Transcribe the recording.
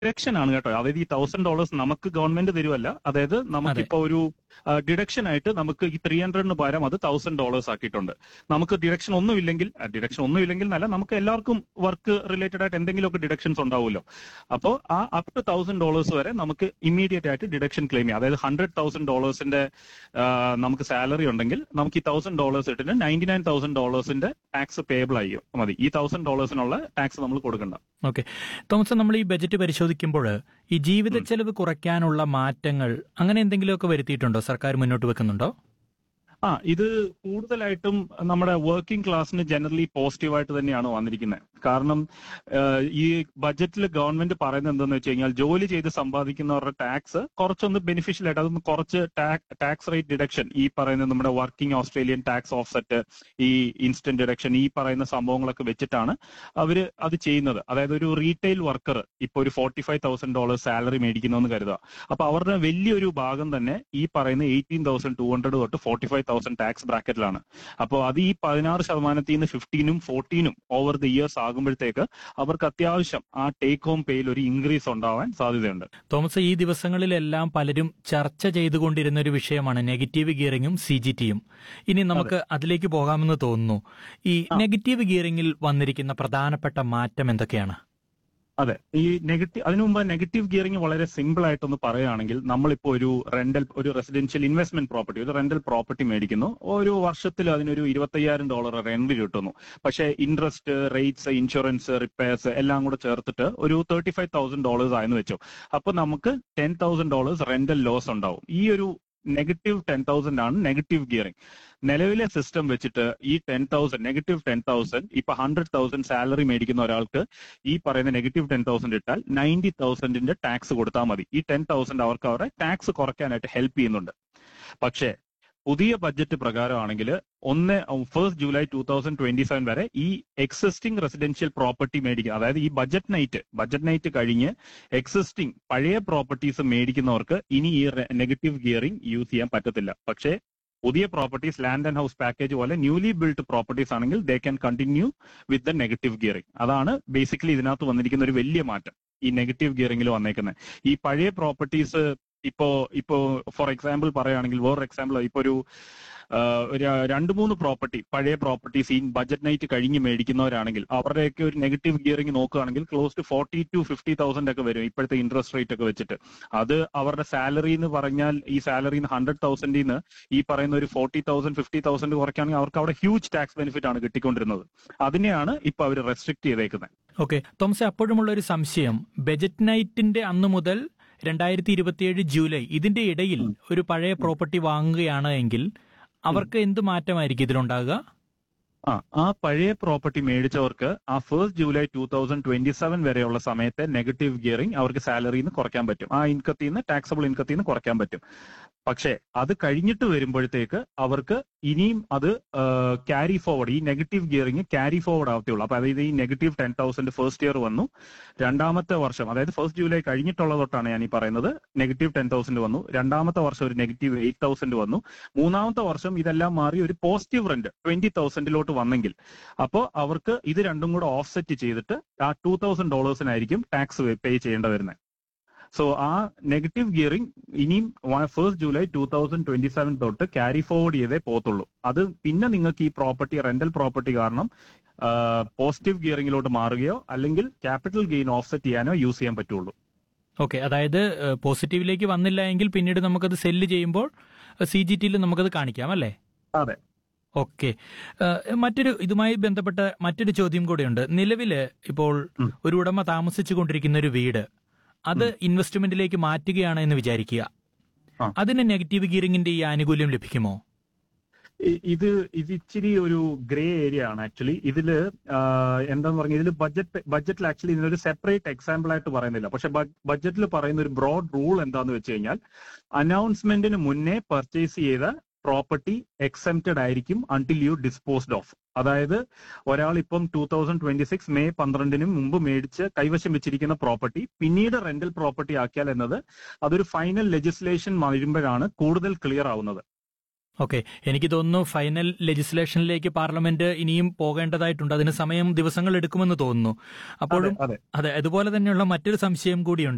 Deduction ആണ് കേട്ടോ അതായത് ഈ തൗസൻഡ് ഡോളേഴ്സ് നമുക്ക് ഗവൺമെന്റ് തരുമല്ല അതായത് നമുക്കിപ്പോ ഒരു ഡിഡക്ഷൻ ആയിട്ട് നമുക്ക് ഈ ത്രീ ഹൺഡ്രഡിന് പകരം അത് തൗസൻഡ് ഡോളേഴ്സ് ആക്കിയിട്ടുണ്ട് നമുക്ക് ഡിഡക്ഷൻ ഒന്നുമില്ലെങ്കിൽ ഡിഡക്ഷൻ ഒന്നുമില്ലെങ്കിൽ എന്നല്ല നമുക്ക് എല്ലാവർക്കും വർക്ക് റിലേറ്റഡ് ആയിട്ട് എന്തെങ്കിലുമൊക്കെ ഡിഡക്ഷൻസ് ഉണ്ടാവുമല്ലോ അപ്പോൾ ആ അപ് ടു തൗസൻഡ് ഡോളേഴ്സ് വരെ നമുക്ക് ഇമ്മീഡിയറ്റ് ആയിട്ട് ഡിഡക്ഷൻ ക്ലെയിം ചെയ്യാം അതായത് ഹൺഡ്രഡ് തൗസൻഡ് ഡോളേഴ്സിന്റെ നമുക്ക് സാലറി ഉണ്ടെങ്കിൽ നമുക്ക് ഈ തൗസൻഡ് ഡോളേഴ്സ് ഇട്ടിട്ട് നയൻറ്റി നയൻ തൗസൻഡ് ഡോളേഴ്സിന്റെ ടാക്സ് പേബിൾ ആയി മതി ഈ തൗസൻഡ് ഡോളേഴ്സിനുള്ള ടാക്സ് നമ്മൾ കൊടുക്കണ്ട ഓക്കെ തോമസ് നമ്മൾ ഈ ബജറ്റ് പരിശോധിക്കുമ്പോൾ ഈ ജീവിത ചെലവ് കുറയ്ക്കാനുള്ള മാറ്റങ്ങൾ അങ്ങനെ എന്തെങ്കിലുമൊക്കെ വരുത്തിയിട്ടുണ്ടോ സർക്കാർ മുന്നോട്ട് വെക്കുന്നുണ്ടോ ആ ഇത് കൂടുതലായിട്ടും നമ്മുടെ വർക്കിംഗ് ക്ലാസ്സിന് ജനറലി പോസിറ്റീവായിട്ട് തന്നെയാണ് വന്നിരിക്കുന്നത് കാരണം ആഹ്, ഈ ബജറ്റിൽ ഗവൺമെന്റ് പറയുന്നത് എന്താണെന്ന് വെച്ച് കഴിഞ്ഞാൽ ജോലി ചെയ്ത് സമ്പാദിക്കുന്നവരുടെ ടാക്സ് കുറച്ചൊന്ന് ബെനിഫിഷ്യൽ ആയിട്ട് അതൊന്ന് കുറച്ച് ടാക്സ് റേറ്റ് ഡിഡക്ഷൻ ഈ പറയുന്ന നമ്മുടെ വർക്കിംഗ് ഓസ്ട്രേലിയൻ ടാക്സ് ഓഫ്സെറ്റ് ഈ ഇൻസ്റ്റന്റ് ഡിഡക്ഷൻ ഈ പറയുന്ന സംഭവങ്ങളൊക്കെ വെച്ചിട്ടാണ് അവര് അത് ചെയ്യുന്നത് അതായത് ഒരു റീറ്റെയിൽ വർക്കർ ഇപ്പൊ ഒരു forty five thousand dollar salary മേടിക്കുന്നു എന്ന് കരുതുക അപ്പൊ അവരുടെ വലിയൊരു ഭാഗം തന്നെ ഈ പറയുന്ന എയ്റ്റീൻ തൗസൻഡ് ടു ഹൺഡ്രഡ് തൊട്ട് ഫോർട്ടി ഫൈവ് തൗസൻഡ് ടാക്സ് ബ്രാക്കറ്റിലാണ് അപ്പോൾ അത് ഈ പതിനാറ് ശതമാനത്തിൽ നിന്ന് ഫിഫ്റ്റീനും ഫോർട്ടീനും ഓവർ ദി ഇയേഴ്സ് ആകുമ്പോഴത്തേക്ക് അവർക്ക് അത്യാവശ്യം ആ ടേക്ക് ഹോം പേയിൽ ഒരു ഇൻക്രീസ് ഉണ്ടാവാൻ സാധ്യതയുണ്ട് തോമസ് ഈ ദിവസങ്ങളിലെല്ലാം പലരും ചർച്ച ചെയ്തുകൊണ്ടിരുന്ന ഒരു വിഷയമാണ് നെഗറ്റീവ് ഗിയറിംഗും സി ജി ടിയും ഇനി നമുക്ക് അതിലേക്ക് പോകാമെന്ന് തോന്നുന്നു ഈ നെഗറ്റീവ് ഗിയറിംഗിൽ വന്നിരിക്കുന്ന പ്രധാനപ്പെട്ട മാറ്റം എന്തൊക്കെയാണ് അതെ ഈ നെഗറ്റീവ് അതിനു മുമ്പ് നെഗറ്റീവ് ഗിയറിംഗ് വളരെ സിമ്പിൾ ആയിട്ടൊന്ന് പറയുകയാണെങ്കിൽ നമ്മളിപ്പോ ഒരു റെന്റൽ ഒരു റെസിഡൻഷ്യൽ ഇൻവെസ്റ്റ്മെന്റ് പ്രോപ്പർട്ടി ഒരു റെന്റൽ പ്രോപ്പർട്ടി മേടിക്കുന്നു ഒരു വർഷത്തിൽ അതിനൊരു ഇരുപത്തയ്യായിരം ഡോളർ റെന്റ് കിട്ടുന്നു പക്ഷേ ഇൻട്രസ്റ്റ് റേറ്റ്സ് ഇൻഷുറൻസ് റിപ്പയർസ് എല്ലാം കൂടെ ചേർത്തിട്ട് ഒരു തേർട്ടി ഫൈവ് തൗസൻഡ് ഡോളേഴ്സ് ആയെന്ന് വെച്ചോ അപ്പൊ നമുക്ക് ten thousand dollars rental loss ഉണ്ടാവും ഈ ഒരു നെഗറ്റീവ് ടെൻ തൗസൻഡ് ആണ് നെഗറ്റീവ് ഗിയറിംഗ് നിലവിലെ സിസ്റ്റം വെച്ചിട്ട് ഈ ten thousand negative ten thousand ഇപ്പൊ ഹൺഡ്രഡ് തൗസൻഡ് സാലറി മേടിക്കുന്ന ഒരാൾക്ക് ഈ പറയുന്ന നെഗറ്റീവ് ടെൻ തൗസൻഡ് ഇട്ടാൽ നയൻറ്റി തൗസൻഡിന്റെ ടാക്സ് കൊടുത്താൽ മതി ഈ ടെൻ തൗസൻഡ് അവർക്ക് അവരുടെ ടാക്സ് കുറയ്ക്കാനായിട്ട് ഹെൽപ്പ് ചെയ്യുന്നുണ്ട് പക്ഷേ പുതിയ ബഡ്ജറ്റ് പ്രകാരമാണെങ്കിൽ ഒന്ന് first July two thousand twenty seven വരെ ഈ എക്സിസ്റ്റിംഗ് റെസിഡൻഷ്യൽ പ്രോപ്പർട്ടി മേടിക്കുക അതായത് ഈ ബജറ്റ് നൈറ്റ് ബജറ്റ് നൈറ്റ് കഴിഞ്ഞ് എക്സിസ്റ്റിംഗ് പഴയ പ്രോപ്പർട്ടീസ് മേടിക്കുന്നവർക്ക് ഇനി ഈ നെഗറ്റീവ് ഗിയറിംഗ് യൂസ് ചെയ്യാൻ പറ്റത്തില്ല പക്ഷേ പുതിയ properties land and house package പോലെ ന്യൂലി ബിൽഡ് പ്രോപ്പർട്ടീസ് ആണെങ്കിൽ they can continue with the negative gearing അതാണ് ബേസിക്കലി ഇതിനകത്ത് വന്നിരിക്കുന്ന ഒരു വലിയ മാറ്റം ഈ നെഗറ്റീവ് ഗിയറിംഗിൽ വന്നേക്കുന്നത് ഈ പഴയ പ്രോപ്പർട്ടീസ് ഇപ്പോ ഇപ്പോ ഫോർ എക്സാമ്പിൾ പറയുകയാണെങ്കിൽ വേറൊരു എക്സാമ്പിൾ ഇപ്പൊ ഒരു ആഹ്, ഒരു രണ്ട് മൂന്ന് പ്രോപ്പർട്ടി പഴയ പ്രോപ്പർട്ടീസ് ഈ ബജറ്റ് നൈറ്റ് കഴിഞ്ഞ് മേടിക്കുന്നവരാണെങ്കിൽ അവരുടെയൊക്കെ ഒരു നെഗറ്റീവ് ഗിയറിംഗ് നോക്കുകയാണെങ്കിൽ close to forty to fifty thousand ഒക്കെ വരും ഇപ്പോഴത്തെ ഇൻട്രസ്റ്റ് റേറ്റ് ഒക്കെ വെച്ചിട്ട് അത് അവരുടെ സാലറി എന്ന് പറഞ്ഞാൽ ഈ സാലറി ഹൺഡ്രഡ് തൗസൻഡിൽ നിന്ന് ഈ പറയുന്ന ഒരു ഫോർട്ടി തൗസൻഡ് ഫിഫ്റ്റി തൗസൻഡ് കുറയ്ക്കുകയാണെങ്കിൽ അവർക്ക് അവിടെ ഹ്യൂജ് ടാക്സ് ബെനിഫിറ്റ് ആണ് കിട്ടിക്കൊണ്ടിരുന്നത് അതിനെയാണ് ഇപ്പൊ അവർ റെസ്ട്രിക്ട് ചെയ്തേക്കുന്നത് ഓക്കെ തോമസ് അപ്പോഴുമുള്ള ഒരു സംശയം ബജറ്റ് നൈറ്റിന്റെ അന്ന് മുതൽ രണ്ടായിരത്തി ഇരുപത്തിയേഴ് ജൂലൈ ഇതിന്റെ ഇടയിൽ ഒരു പഴയ പ്രോപ്പർട്ടി വാങ്ങുകയാണ് എങ്കിൽ അവർക്ക് എന്ത് മാറ്റമായിരിക്കും ഇതിലുണ്ടാകുക ആ ആ പഴയ പ്രോപ്പർട്ടി മേടിച്ചവർക്ക് ആ first July two thousand twenty seven വരെയുള്ള സമയത്തെ നെഗറ്റീവ് ഗിയറിംഗ് അവർക്ക് സാലറിയിൽ നിന്ന് കുറയ്ക്കാൻ പറ്റും ആ ഇൻകത്തിൽ നിന്ന് ടാക്സബിൾ ഇൻകത്തിൽ നിന്ന് കുറയ്ക്കാൻ പറ്റും പക്ഷേ അത് കഴിഞ്ഞിട്ട് വരുമ്പോഴത്തേക്ക് അവർക്ക് ഇനിയും അത് ക്യാരി ഫോർവേഡ് ഈ നെഗറ്റീവ് ഗിയറിംഗ് ക്യാരി ഫോർവേഡ് ആവത്തുള്ളൂ അപ്പൊ അതായത് ഈ negative ten thousand first year വന്നു രണ്ടാമത്തെ വർഷം അതായത് ഫസ്റ്റ് ജൂലൈ കഴിഞ്ഞിട്ടുള്ള തൊട്ടാണ് ഞാൻ ഈ പറയുന്നത് നെഗറ്റീവ് ടെൻ തൗസൻഡ് വന്നു രണ്ടാമത്തെ വർഷം ഒരു നെഗറ്റീവ് എയ്റ്റ് തൗസൻഡ് വന്നു മൂന്നാമത്തെ വർഷം ഇതെല്ലാം മാറി ഒരു പോസിറ്റീവ് റെന്റ് ട്വന്റി തൗസൻഡിലോട്ട് വന്നെങ്കിൽ അപ്പോൾ അവർക്ക് ഇത് രണ്ടും കൂടെ ഓഫ്സെറ്റ് ചെയ്തിട്ട് ആ ടൂ തൗസൻഡ് ഡോളേഴ്സിനായിരിക്കും ടാക്സ് പേ ചെയ്യേണ്ട വരുന്നത് സോ ആ നെഗറ്റീവ് ഗിയറിംഗ് ഇനിയും first July two thousand twenty seven തൊട്ട് ക്യാരി ഫോർവേഡ് ചെയ്തേ പോത്തുള്ളൂ അത് പിന്നെ നിങ്ങൾക്ക് ഈ പ്രോപ്പർട്ടി റെന്റൽ പ്രോപ്പർട്ടി കാരണം പോസിറ്റീവ് ഗിയറിംഗിലോട്ട് മാറുകയോ അല്ലെങ്കിൽ ക്യാപിറ്റൽ ഗെയിൻ ഓഫ്സെറ്റ് ചെയ്യാനോ യൂസ് ചെയ്യാൻ പറ്റുള്ളൂ ഓക്കെ അതായത് പോസിറ്റീവിലേക്ക് വന്നില്ല എങ്കിൽ പിന്നീട് നമുക്കത് സെല്ല് ചെയ്യുമ്പോൾ സി ജി ടിയിൽ നമുക്കത് കാണിക്കാം അല്ലേ അതെ ഓക്കെ മറ്റൊരു ഇതുമായി ബന്ധപ്പെട്ട മറ്റൊരു ചോദ്യം കൂടെയുണ്ട് നിലവില് ഇപ്പോൾ ഉം. ഒരു ഉടമ താമസിച്ചു കൊണ്ടിരിക്കുന്ന ഒരു വീട് അത് ഇൻവെസ്റ്റ്മെന്റിലേക്ക് മാറ്റുകയാണ് എന്ന് വിചാരിക്കുക ആ. അതിന് നെഗറ്റീവ് ഗിയറിംഗിന്റെ ഈ ആനുകൂല്യം ലഭിക്കുമോ ഇ- ഇത് ഇത് ഇച്ചിരി ഒരു ഗ്രേ ഏരിയ ആണ് ആക്ച്വലി ഇതില് ആഹ്, എന്താന്ന് പറഞ്ഞാൽ ഇതിൽ ബഡ്ജറ്റ് ബഡ്ജറ്റിൽ ആക്ച്വലി ഇതിനൊരു സെപ്പറേറ്റ് എക്സാമ്പിൾ ആയിട്ട് പറയുന്നില്ല പക്ഷെ ബഡ്ജറ്റിൽ പറയുന്ന ഒരു ബ്രോഡ് റൂൾ എന്താന്ന് വെച്ച് കഴിഞ്ഞാൽ അനൗൺസ്മെന്റിന് മുന്നേ പർച്ചേസ് ചെയ്ത പ്രോപ്പർട്ടി എക്സെപ്റ്റഡ് ആയിരിക്കും അൺടിൽ യു ഡിസ്പോസ്ഡ് ഓഫ് അതായത് ഒരാൾ ഇപ്പം two thousand twenty six May പന്ത്രണ്ടിന് മുമ്പ് മേടിച്ച് കൈവശം വെച്ചിരിക്കുന്ന പ്രോപ്പർട്ടി പിന്നീട് റെന്റൽ പ്രോപ്പർട്ടി ആക്കിയാൽ എന്നത് അതൊരു ഫൈനൽ ലെജിസ്ലേഷൻ വരുമ്പോഴാണ് കൂടുതൽ ക്ലിയർ ആവുന്നത് ഓക്കെ എനിക്ക് തോന്നുന്നു ഫൈനൽ ലെജിസ്ലേഷനിലേക്ക് പാർലമെന്റ് ഇനിയും പോകേണ്ടതായിട്ടുണ്ട് അതിന് സമയം ദിവസങ്ങൾ എടുക്കുമെന്ന് തോന്നുന്നു അപ്പോഴും അതെ അതെ അതുപോലെ തന്നെയുള്ള മറ്റൊരു സംശയം കൂടിയുണ്ട്